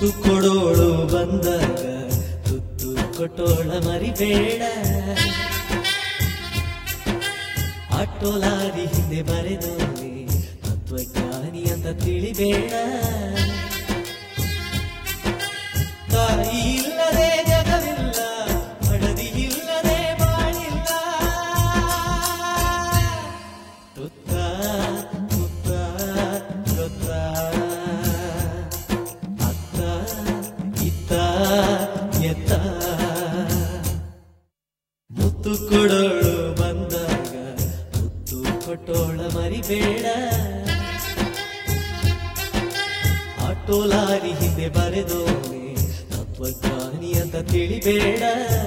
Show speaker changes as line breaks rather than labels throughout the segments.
ಮುತ್ತು ಕೊಡೋಳು ಬಂದಾಗ ತುತ್ತು ಕೊಟ್ಟೋಳ ಮರಿಬೇಡ ಆಟೋ ಲಾರಿ ಹಿಂದೆ ಬರೆದೋನೆ ತತ್ವಜ್ಞಾನಿ ಅಂತ ತಿಳಿಬೇಡ ತಾಯಿ ಇಲ್ಲದೆ ಜಗವಿಲ್ಲ ಮಡದಿ ಇಲ್ಲದೆ ಬಾಳಿಲ್ಲ ತುತ್ತ ತುತ್ತ ಗೊತ್ತ ಅತ್ತ ಇತ್ತ ಎತ್ತ ಮುತ್ತು ಕೊಡೋಳು ಬಂದಾಗ ಮುತ್ತು ಕೊಟ್ಟೋಳ ಮರಿಬೇಡ ಆಟೋ ಲಾರಿ ಹಿಂದೆ ಬರೆದೋನೆ ತತ್ವಜ್ಞಾನಿ ಅಂತ ತಿಳಿಬೇಡ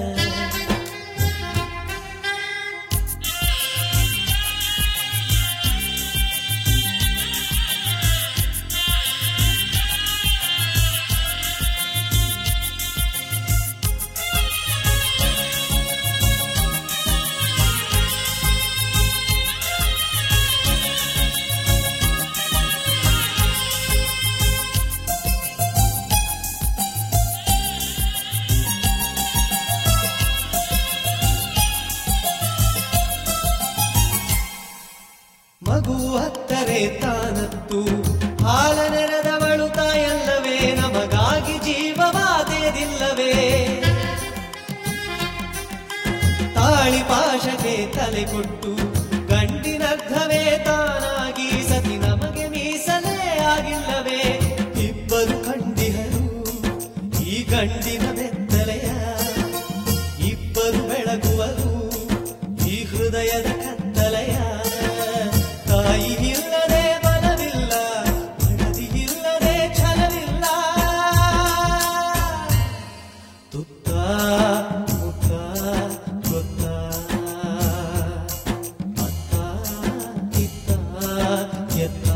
ಮಗು ಹತ್ತರೆ ತಾನತ್ತು ಹಾಲ ನೆರೆದವಳು ತಾಯಲ್ಲವೇ ನಮಗಾಗಿ ಜೀವವಾದೇದಿಲ್ಲವೇ ತಾಳಿ ಪಾಶಕ್ಕೆ ತಲೆ ಕೊಟ್ಟು ಗಂಡಿನರ್ಧವೇ ತಾನಾಗಿ ಸತಿ ನಮಗೆ ಮೀಸಲೇ ಆಗಿಲ್ಲವೇ ಇಬ್ಬರು ಕಂಡಿಹರು ಈ ಗಂಡಿನ ಬೆತ್ತಲೆಯ ಇಬ್ಬರು ಬೆಳಗುವರು ಈ ಹೃದಯದ ಕತ್ತಲೆಯ ತಾಯಿ ಇಲ್ಲದೆ ಬಲವಿಲ್ಲ ಮಡದಿ ಇಲ್ಲದೆ ಛಲವಿಲ್ಲ ತುತ್ತ ಮುತ್ತ ಗೊತ್ತ ಅತ್ತ ಇತ್ತ ಎತ್ತ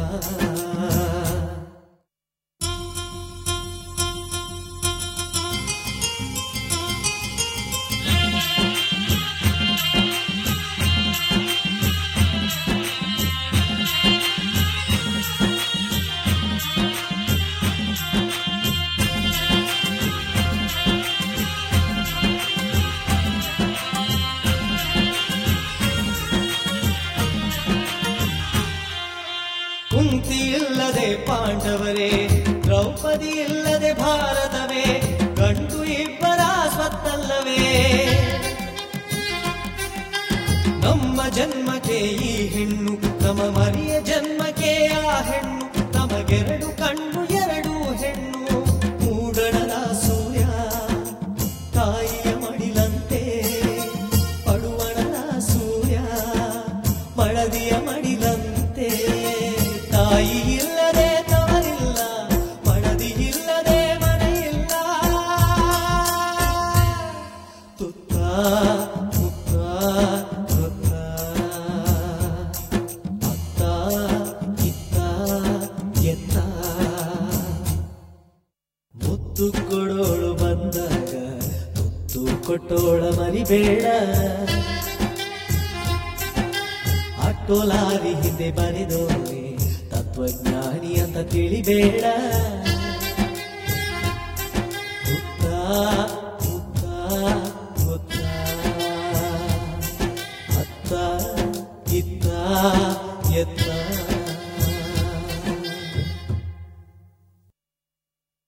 ಕುಂತಿ ಇಲ್ಲದೆ ಪಾಂಡವರೇ ದ್ರೌಪದಿ ಇಲ್ಲದೆ ಭಾರತವೇ ಗಂಡು ಇಬ್ಬರ ಸ್ವತ್ತಲ್ಲವೇ ನಮ್ಮ ಜನ್ಮಕ್ಕೆ ಈ ಹೆಣ್ಣು ನಮ್ಮ ಮರಿಯ ಜನ್ಮಕ್ಕೆ ಆ ಹೆಣ್ಣು ನಮಗೆರಡು ಕಣ್ಣು ಎರಡು ಹೆಣ್ಣು ಮೂಡಣದ ಸೂರ್ಯ ತಾಯಿಯ ಮಡಿಲಂತೆ ಪಡುವಣದ ಸೂರ್ಯ ಮಳದಿಯ ಮಡಿಲಂತೆ ತಾಯಿ ಇಲ್ಲದೆ ತವರಿಲ್ಲ ಮಡದಿ ಇಲ್ಲದೆ ಮನೆಯಿಲ್ಲ ತುತ್ತ ಮುತ್ತ ಗೊತ್ತ ಅತ್ತ ಇತ್ತ ಎತ್ತ ಮುತ್ತು ಕೊಡೋಳು ಬಂದಾಗ ಮುತ್ತು ಕೊಟ್ಟೋಳ ಮರಿಬೇಡ ಆಟೋ ಲಾರಿ ಹಿಂದೆ ಬರೆದೋನೆ ತತ್ವಜ್ಞಾನಿ ಅಂತ ತಿಳಿಬೇಡ ತುತ್ತ